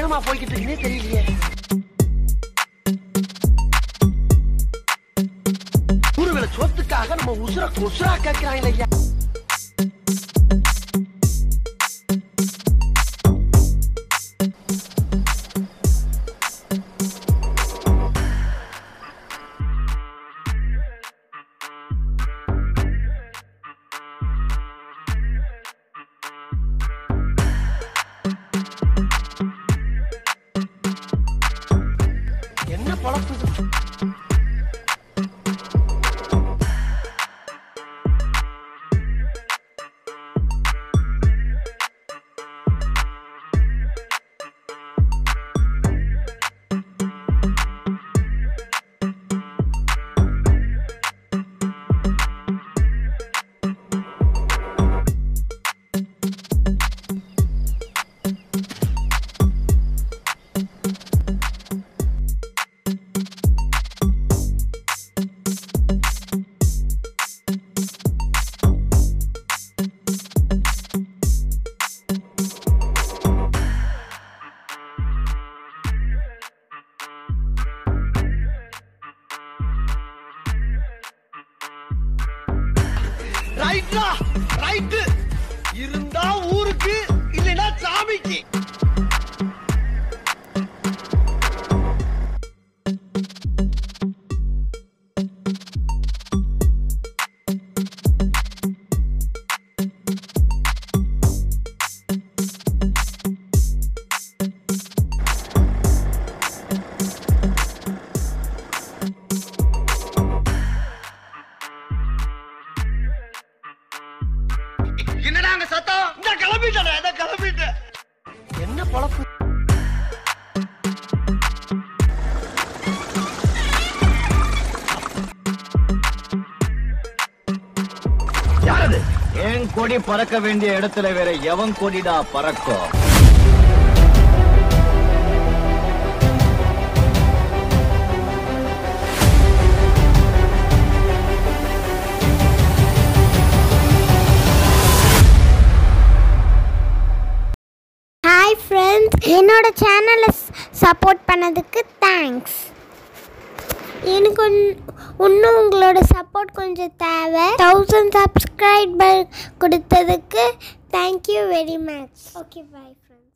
பயணமா போய்கிட்டு இருக்குன்னே தெரியலையே ஊருவேல சொத்துக்காக நம்ம உசுர கொசுரா கேட்கிறாங்க ஐயா என்ன பழப்பு இது? ரைட்ரா ரைட்டு இருந்தா ஊருக்கு இல்லைன்னா சாமிக்கு என்னடா அங்க சத்தம் இந்த கிளம்பிட்டேன் இத கிளம்பிட்டேன் என்ன பழப்பு யாரது என் கொடி பறக்க வேண்டிய இடத்துல வேற எவன் கொடிடா பறக்கும் ஹாய் ஃப்ரெண்ட்ஸ் என்னோட சேனலை சப்போர்ட் பண்ணதுக்கு தேங்க்ஸ் எனக்கு ஒன்- இன்னும் உங்களோட சப்போர்ட் கொஞ்சம் தேவை தௌசண்ட் சப்ஸ்கிரைபர் கொடுத்ததுக்கு thank you very much okay bye friends